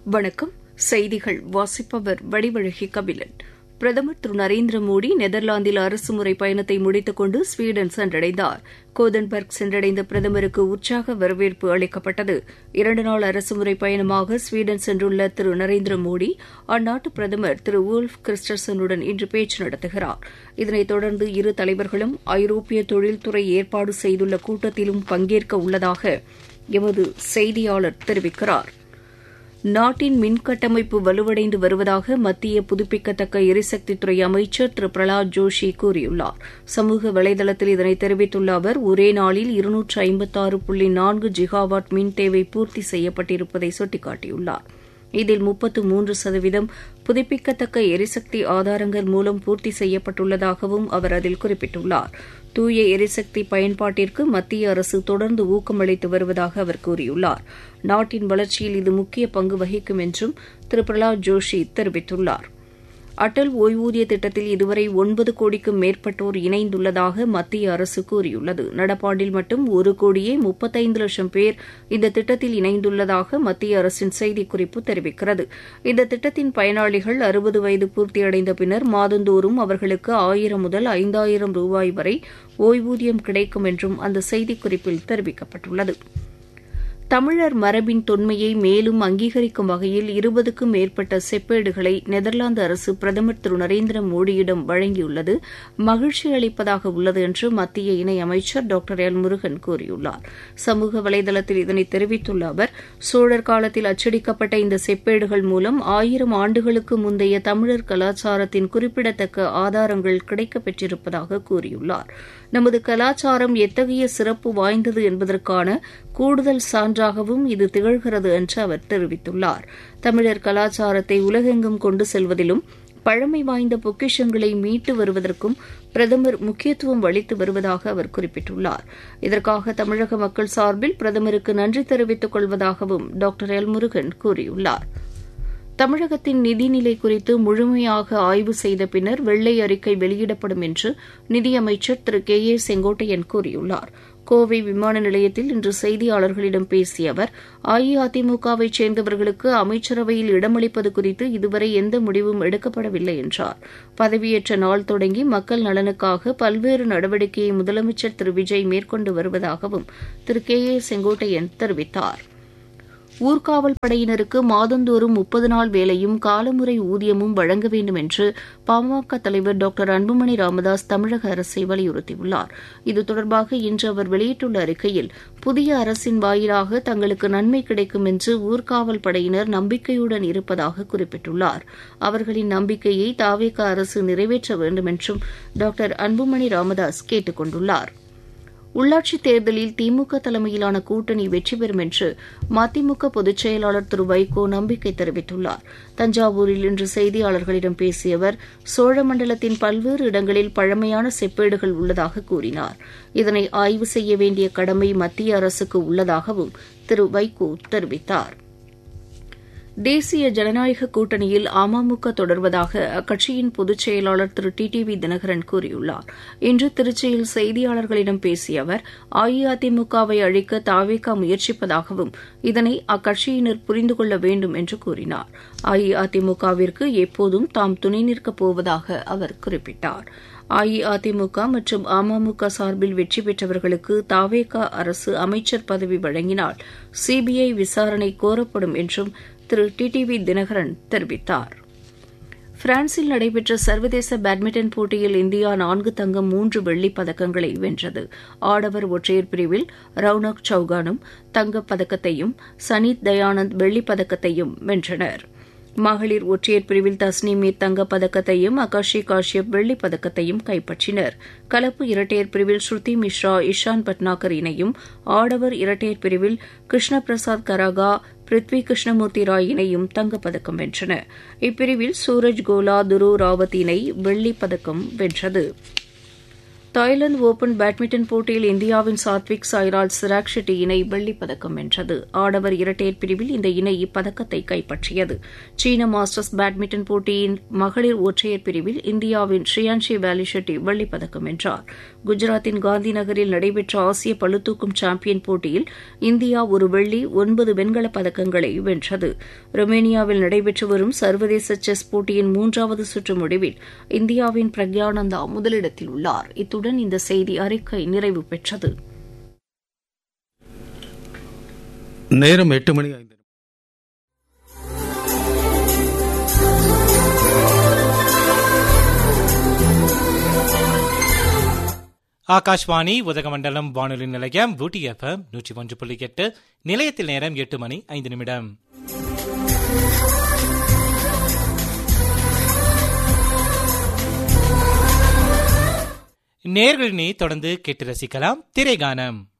வணக்கம் செய்திகள் வாசிப்பவர் வடிவழகி கபிலன் பிரதமர் திரு நரேந்திர மோடி நெதர்லாந்தில் அரசுமுறை பயணத்தை முடித்துக் கொண்டு ஸ்வீடன் சென்றடைந்தார் கோதன்பர்க் சென்றடைந்த பிரதமருக்கு உற்சாக வரவேற்பு அளிக்கப்பட்டது இரண்டு நாள் அரசுமுறை பயணமாக ஸ்வீடன் சென்றுள்ள திரு நரேந்திர மோடி அந்நாட்டு பிரதமர் திரு வூல்ஃப் கிறிஸ்டர்சனுடன் இன்று பேச்சு நடத்துகிறார் இதனைத் தொடர்ந்து இரு தலைவர்களும் ஐரோப்பிய தொழில்துறை ஏற்பாடு செய்துள்ள கூட்டத்திலும் பங்கேற்க உள்ளதாக எமது செய்தியாளர் தெரிவிக்கிறார் நாட்டின் மின்கட்டமைப்பு வலுவடைந்து வருவதாக மத்திய புதுப்பிக்கத்தக்க எரிசக்தித்துறை அமைச்சர் திரு பிரகலாத் ஜோஷி கூறியுள்ளார் சமூக வலைதளத்தில் இதனை தெரிவித்துள்ள அவர் ஒரே நாளில் இருநூற்று ஐம்பத்தாறு புள்ளி நான்கு ஜிகாவாட் மின் தேவை பூர்த்தி செய்யப்பட்டிருப்பதை சுட்டிக்காட்டியுள்ளார் இதில் முப்பத்து மூன்று சதவீதம் புதுப்பிக்கத்தக்க எரிசக்தி ஆதாரங்கள் மூலம் பூர்த்தி செய்யப்பட்டுள்ளதாகவும் அவர் அதில் குறிப்பிட்டுள்ளார் தூய எரிசக்தி பயன்பாட்டிற்கு மத்திய அரசு தொடர்ந்து ஊக்கமளித்து வருவதாக அவர் கூறியுள்ளார் நாட்டின் வளர்ச்சியில் இது முக்கிய பங்கு வகிக்கும் என்றும் திரு பிரகலாத் ஜோஷி தெரிவித்துள்ளார் அடல் ஓய்வூதிய திட்டத்தில் இதுவரை ஒன்பது கோடிக்கும் மேற்பட்டோர் இணைந்துள்ளதாக மத்திய அரசு கூறியுள்ளது நடப்பாண்டில் மட்டும் ஒரு கோடியே முப்பத்தைந்து லட்சம் பேர் இந்த திட்டத்தில் இணைந்துள்ளதாக மத்திய அரசின் செய்திக்குறிப்பு தெரிவிக்கிறது இந்த திட்டத்தின் பயனாளிகள் அறுபது வயது பூர்த்தியடைந்த பின்னர் மாதந்தோறும் அவர்களுக்கு ஆயிரம் முதல் ஐந்தாயிரம் ரூபாய் வரை ஓய்வூதியம் கிடைக்கும் என்றும் அந்த செய்திக்குறிப்பில் தெரிவிக்கப்பட்டுள்ளது தமிழர் மரபின் தொன்மையை மேலும் அங்கீகரிக்கும் வகையில் இருபதுக்கும் மேற்பட்ட செப்பேடுகளை நெதர்லாந்து அரசு பிரதமர் திரு நரேந்திர மோடியிடம் வழங்கியுள்ளது மகிழ்ச்சி அளிப்பதாக உள்ளது என்று மத்திய இணையமைச்சர் டாக்டர் எல் முருகன் கூறியுள்ளார் சமூக வலைதளத்தில் இதனை தெரிவித்துள்ள அவர் சோழர் காலத்தில் அச்சடிக்கப்பட்ட இந்த செப்பேடுகள் மூலம் ஆயிரம் ஆண்டுகளுக்கு முந்தைய தமிழர் கலாச்சாரத்தின் குறிப்பிடத்தக்க ஆதாரங்கள் கிடைக்கப்பெற்றிருப்பதாக கூறியுள்ளார் நமது கலாச்சாரம் எத்தகைய சிறப்பு வாய்ந்தது என்பதற்கான கூடுதல் சான்றாகவும் இது திகழ்கிறது என்று அவர் தெரிவித்துள்ளார் தமிழர் கலாச்சாரத்தை உலகெங்கும் கொண்டு செல்வதிலும் பழமை வாய்ந்த பொக்கிஷங்களை மீட்டு வருவதற்கும் பிரதமர் முக்கியத்துவம் அளித்து வருவதாக அவர் குறிப்பிட்டுள்ளார் இதற்காக தமிழக மக்கள் சார்பில் பிரதமருக்கு நன்றி தெரிவித்துக் கொள்வதாகவும் டாக்டர் எல் முருகன் கூறியுள்ளார் தமிழகத்தின் நிதிநிலை குறித்து முழுமையாக ஆய்வு செய்த பின்னர் வெள்ளை அறிக்கை வெளியிடப்படும் என்று நிதியமைச்சர் திரு கே ஏ செங்கோட்டையன் கூறியுள்ளார் கோவை விமான நிலையத்தில் இன்று செய்தியாளர்களிடம் பேசிய அவர் அஇஅதிமுகவை சேர்ந்தவர்களுக்கு அமைச்சரவையில் இடமளிப்பது குறித்து இதுவரை எந்த முடிவும் எடுக்கப்படவில்லை என்றார் பதவியேற்ற நாள் தொடங்கி மக்கள் நலனுக்காக பல்வேறு நடவடிக்கையை முதலமைச்சர் திரு விஜய் மேற்கொண்டு வருவதாகவும் திரு கே ஏ செங்கோட்டையன் தெரிவித்தாா் ஊர்காவல் படையினருக்கு மாதந்தோறும் முப்பது நாள் வேலையும் காலமுறை ஊதியமும் வழங்க வேண்டும் என்று பாமக தலைவர் டாக்டர் அன்புமணி ராமதாஸ் தமிழக அரசை வலியுறுத்தியுள்ளார் இது தொடர்பாக இன்று அவர் வெளியிட்டுள்ள அறிக்கையில் புதிய அரசின் வாயிலாக தங்களுக்கு நன்மை கிடைக்கும் என்று ஊர்காவல் படையினர் நம்பிக்கையுடன் இருப்பதாக குறிப்பிட்டுள்ளார் அவர்களின் நம்பிக்கையை தாவேக அரசு நிறைவேற்ற வேண்டும் என்றும் டாக்டர் அன்புமணி ராமதாஸ் கேட்டுக் கொண்டுள்ளாா் உள்ளாட்சித் தேர்தலில் திமுக தலைமையிலான கூட்டணி வெற்றி பெறும் என்று மதிமுக பொதுச் செயலாளர் திரு வைகோ நம்பிக்கை தெரிவித்துள்ளார் தஞ்சாவூரில் இன்று செய்தியாளர்களிடம் பேசிய அவர் சோழமண்டலத்தின் பல்வேறு இடங்களில் பழமையான செப்பேடுகள் உள்ளதாக கூறினார் இதனை ஆய்வு செய்ய வேண்டிய கடமை மத்திய அரசுக்கு உள்ளதாகவும் திரு வைகோ தெரிவித்தாா் தேசிய ஜனநாயக கூட்டணியில் அமமுக தொடர்வதாக அக்கட்சியின் பொதுச் செயலாளர் திரு டி டி வி தினகரன் கூறியுள்ளார் இன்று திருச்சியில் செய்தியாளர்களிடம் பேசிய அவர் அஇஅதிமுகவை அழிக்க தாவேகா முயற்சிப்பதாகவும் இதனை அக்கட்சியினர் புரிந்து கொள்ள வேண்டும் என்று கூறினார் அஇஅதிமுகவிற்கு எப்போதும் தாம் துணை நிற்கப் போவதாக அவர் குறிப்பிட்டார் அஇஅதிமுக மற்றும் அமமுக சார்பில் வெற்றி பெற்றவர்களுக்கு தாவேகா அரசு அமைச்சர் பதவி வழங்கினால் சிபிஐ விசாரணை கோரப்படும் என்றும் திரு டி டி வி தினகரன் தெரிவித்தார் பிரான்சில் நடைபெற்ற சர்வதேச பேட்மிண்டன் போட்டியில் இந்தியா நான்கு தங்கம் மூன்று வெள்ளிப் பதக்கங்களை வென்றது ஆடவர் ஒற்றையர் பிரிவில் ரவுனக் சௌகானும் தங்கப் பதக்கத்தையும் சனீத் தயானந்த் வெள்ளிப் பதக்கத்தையும் வென்றனா் மகளிர் ஒற்றையர் பிரிவில் தஸ்னீமீர் தங்கப் பதக்கத்தையும் அகாஷி காஷ்யப் வெள்ளிப் பதக்கத்தையும் கைப்பற்றினர் கலப்பு இரட்டையர் பிரிவில் ஸ்ருதி மிஸ்ரா இஷான் பட்னாகர் இணையும் ஆடவர் இரட்டையர் பிரிவில் கிருஷ்ண பிரசாத் கராகா பிருத்வி கிருஷ்ணமூர்த்தி ராய் இணையும் தங்கப்பதக்கம் வென்றன இப்பிரிவில் சூரஜ் கோலா துரு ராவத் இணை வெள்ளிப் பதக்கம் வென்றது தாய்லாந்து ஒபன் பேட்மிண்டன் போட்டியில் இந்தியாவின் சாத்விக் சாய்ராஜ் சிராக் ஷெட்டி இணை வெள்ளிப் பதக்கம் வென்றது ஆடவர் இரட்டையர் பிரிவில் இந்த இணை இப்பதக்கத்தை கைப்பற்றியது சீன மாஸ்டர்ஸ் பேட்மிண்டன் போட்டியின் மகளிர் ஒற்றையர் பிரிவில் இந்தியாவின் ஸ்ரீயான்ஷி வேலி ஷெட்டி வெள்ளிப் பதக்கம் வென்றார் குஜராத்தின் காந்தி நகரில் நடைபெற்ற ஆசிய பளுதூக்கும் சாம்பியன் போட்டியில் இந்தியா ஒரு வெள்ளி ஒன்பது வெண்கலப் பதக்கங்களை வென்றது ரொமேனியாவில் நடைபெற்று வரும் சர்வதேச செஸ் போட்டியின் மூன்றாவது சுற்று முடிவில் இந்தியாவின் பிரக்யானந்தா முதலிடத்தில் உள்ளார் இத்துடன் இந்த செய்தி அறிக்கை நிறைவு பெற்றது நேரம் எட்டு மணி ஐந்து ஆகாஷ்வாணி உதகமண்டலம் வானொலி நிலையம் ஊட்டி எஃப்எம் நூற்றி ஒன்று புள்ளி எட்டு நிலையத்தில் நேரம் எட்டு மணி ஐந்து நிமிடம் நேர்களினி தொடர்ந்து கேட்டு ரசிக்கலாம் திரைகானம்